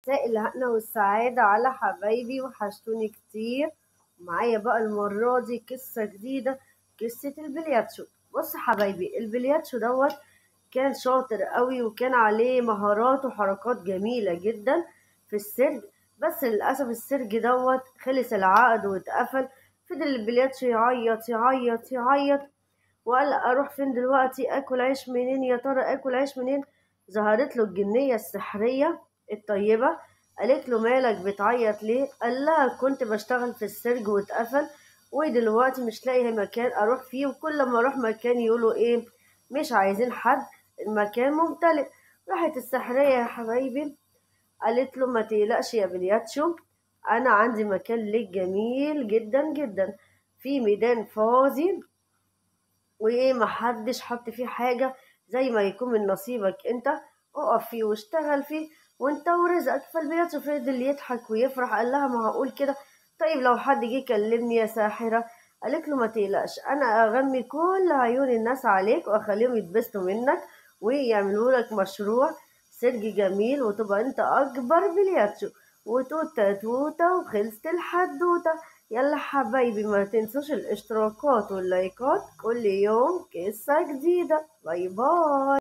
مساء الهنا والسعادة على حبايبي وحشتوني كتير معايا بقى المرة دي قصة جديدة قصة البلياتشو بص حبايبي البلياتشو دوت كان شاطر قوي وكان عليه مهارات وحركات جميلة جدا في السرج بس للأسف السرج دوت خلص العقد واتقفل فضل البلياتشو يعيط يعيط يعيط وقال أروح فين دلوقتي آكل عيش منين يا ترى آكل عيش منين ظهرت له الجنية السحرية الطيبة قالت له مالك بتعيط ليه قال لها كنت بشتغل في السرج واتقفل ودلوقتي مش لاقي مكان اروح فيه وكل ما اروح مكان يقولوا ايه مش عايزين حد المكان ممتلئ راحت السحرية يا حبايبي قالت له ما تقلقش يا بلياتشو انا عندي مكان ليك جميل جدا جدا في ميدان فاضي وايه محدش حط فيه حاجة زي ما يكون من نصيبك انت اقف فيه واشتغل فيه وانت ورزقك فالبياتشو فضل يضحك ويفرح قال لها معقول كده طيب لو حد جه كلمني يا ساحرة قالت له ما تقلقش انا اغمي كل عيون الناس عليك واخليهم يتبسطوا منك ويعملوا لك مشروع سرج جميل وتبقى انت اكبر بلياتشو وتوتة توتة وخلصت الحدوتة يلا حبايبي ما تنسوش الاشتراكات واللايكات كل يوم قصة جديدة باي باي